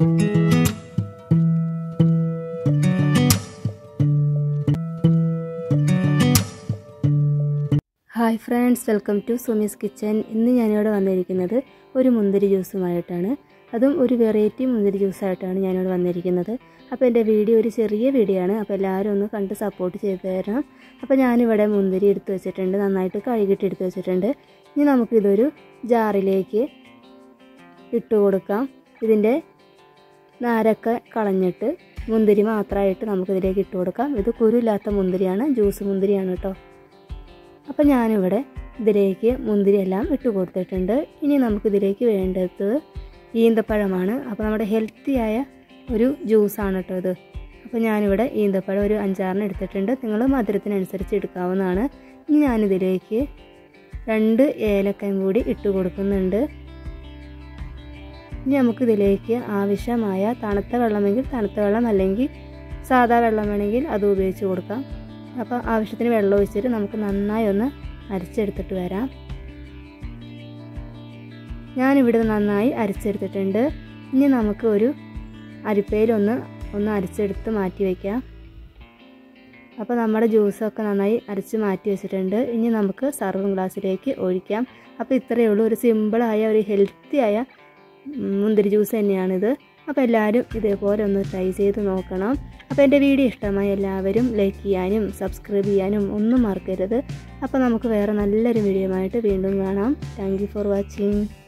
hi friends welcome to Sumi's kitchen ഇന്ന് ഞാനിവിടെ വന്നിരിക്കുന്നത് ഒരു മുന്തിരി ജ്യൂസുമായിട്ടാണ് അതും ഒരു വെറൈറ്റി മുന്തിരി ജ്യൂസായിട്ടാണ് ഞാനിവിടെ വന്നിരിക്കുന്നത് അപ്പോൾ എൻ്റെ വീഡിയോ ഒരു ചെറിയ വീഡിയോ ആണ് അപ്പോൾ എല്ലാവരും ഒന്ന് കണ്ട് സപ്പോർട്ട് ചെയ്ത് തരണം അപ്പോൾ ഞാനിവിടെ മുന്തിരി എടുത്ത് വെച്ചിട്ടുണ്ട് നന്നായിട്ട് കഴുകിയിട്ട് എടുത്ത് വെച്ചിട്ടുണ്ട് ഇനി നമുക്കിതൊരു ജാറിലേക്ക് ഇട്ട് കൊടുക്കാം ഇതിൻ്റെ നാരൊക്കെ കളഞ്ഞിട്ട് മുന്തിരി മാത്രമായിട്ട് നമുക്കിതിലേക്ക് ഇട്ട് കൊടുക്കാം ഇത് കുരുമില്ലാത്ത മുന്തിരിയാണ് ജ്യൂസ് മുന്തിരിയാണ് കേട്ടോ അപ്പം ഞാനിവിടെ ഇതിലേക്ക് മുന്തിരി എല്ലാം ഇട്ട് കൊടുത്തിട്ടുണ്ട് ഇനി നമുക്കിതിലേക്ക് വേണ്ടത് ഈന്തപ്പഴമാണ് അപ്പോൾ നമ്മുടെ ഹെൽത്തിയായ ഒരു ജ്യൂസാണ് കേട്ടോ ഇത് അപ്പോൾ ഞാനിവിടെ ഈന്തപ്പഴം ഒരു അഞ്ചാറിന് എടുത്തിട്ടുണ്ട് നിങ്ങൾ മധുരത്തിനനുസരിച്ച് എടുക്കാവുന്നതാണ് ഇനി ഞാനിതിലേക്ക് രണ്ട് ഏലക്കയും കൂടി ഇട്ട് കൊടുക്കുന്നുണ്ട് ഇനി നമുക്കിതിലേക്ക് ആവശ്യമായ തണുത്ത വെള്ളമെങ്കിൽ തണുത്ത വെള്ളം അല്ലെങ്കിൽ സാധാ വെള്ളം വേണമെങ്കിൽ അത് ഉപയോഗിച്ച് കൊടുക്കാം അപ്പോൾ ആവശ്യത്തിന് വെള്ളം ഒഴിച്ചിട്ട് നമുക്ക് നന്നായി ഒന്ന് അരച്ചെടുത്തിട്ട് വരാം ഞാനിവിടെ നന്നായി അരച്ചെടുത്തിട്ടുണ്ട് ഇനി നമുക്ക് ഒരു അരിപ്പയിലൊന്ന് ഒന്ന് അരച്ചെടുത്ത് മാറ്റി വയ്ക്കാം അപ്പോൾ നമ്മുടെ ജ്യൂസൊക്കെ നന്നായി അരച്ച് മാറ്റി വെച്ചിട്ടുണ്ട് ഇനി നമുക്ക് സർവിങ് ഗ്ലാസ്സിലേക്ക് ഒഴിക്കാം അപ്പോൾ ഇത്രയേ ഉള്ളൂ ഒരു സിമ്പിളായ ഒരു ഹെൽത്തിയായ മുന്തിരി ജ്യൂസ് തന്നെയാണിത് അപ്പോൾ എല്ലാവരും ഇതേപോലെ ഒന്ന് ട്രൈ ചെയ്ത് നോക്കണം അപ്പോൾ എൻ്റെ വീഡിയോ ഇഷ്ടമായി എല്ലാവരും ലൈക്ക് ചെയ്യാനും സബ്സ്ക്രൈബ് ചെയ്യാനും ഒന്നും മറക്കരുത് അപ്പോൾ നമുക്ക് വേറെ നല്ലൊരു വീഡിയോ ആയിട്ട് വീണ്ടും കാണാം താങ്ക് ഫോർ വാച്ചിങ്